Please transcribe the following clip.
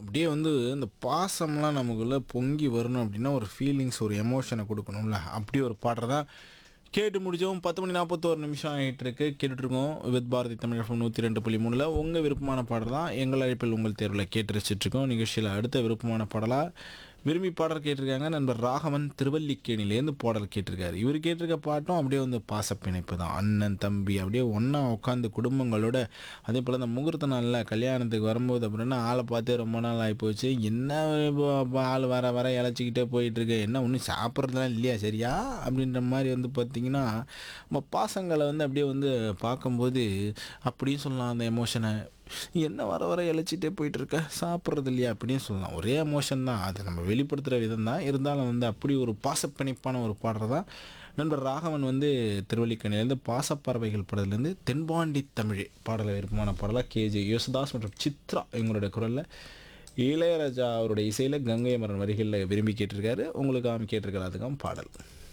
அப்படியே வந்து இந்த பாசம்லாம் நமக்குள்ளே பொங்கி வரணும் அப்படின்னா ஒரு ஃபீலிங்ஸ் ஒரு எமோஷனை கொடுக்கணும்ல அப்படி ஒரு பாடுறது தான் கேட்டு முடிச்சோம் பத்து மணி நாற்பத்தோரு நிமிஷம் ஆகிட்டு இருக்கு கேட்டுட்ருக்கோம் வித் பாரதி தமிழ் எஃப்எம் நூற்றி ரெண்டு புள்ளி மூணில் உங்கள் விருப்பமான பாடல் தான் எங்கள் அழைப்பில் உங்கள் தேர்வில் கேட்டு ரசிச்சிட்ருக்கோம் நிகழ்ச்சியில் அடுத்த விருப்பமான பாடலாக விரும்பி பாடல் கேட்டிருக்காங்க நண்பர் ராகவன் திருவல்லிக்கேணிலேருந்து பாடல் கேட்டிருக்காரு இவர் கேட்டிருக்க பாட்டும் அப்படியே வந்து பாசப்பிணைப்பு தான் அண்ணன் தம்பி அப்படியே ஒன்றா உட்காந்து குடும்பங்களோட அதே போல் இந்த முகூர்த்த நாளில் கல்யாணத்துக்கு வரும்போது அப்படின்னா ஆளை பார்த்து ரொம்ப நாள் ஆகிப்போச்சு என்ன இப்போ ஆள் வர வர இழைச்சிக்கிட்டே போயிட்டுருக்கு என்ன ஒன்றும் சாப்பிட்றதுலாம் இல்லையா சரியா அப்படின்ற மாதிரி வந்து பார்த்திங்கன்னா நம்ம பாசங்களை வந்து அப்படியே வந்து பார்க்கும்போது அப்படியும் சொல்லலாம் அந்த எமோஷனை என்ன வர வர இழைச்சிட்டே போயிட்டு இருக்க சாப்பிட்றது இல்லையா அப்படின்னு சொல்லலாம் ஒரே எமோஷன் தான் அதை நம்ம வெளிப்படுத்துகிற விதம் தான் இருந்தாலும் வந்து அப்படி ஒரு பாசப்பிணைப்பான ஒரு பாடுறது தான் நண்பர் ராகவன் வந்து திருவள்ளிக்கணிலேருந்து பாசப்பறவைகள் படத்துலேருந்து தென்பாண்டி தமிழ் பாடலை விருப்பமான பாடலாக கேஜே யேசுதாஸ் மற்றும் சித்ரா இவங்களுடைய குரலில் இளையராஜா அவருடைய இசையில் கங்கை மரன் வரிகளில் விரும்பி கேட்டிருக்காரு உங்களுக்கு அவன் கேட்டிருக்காரு அதுக்காக பாடல்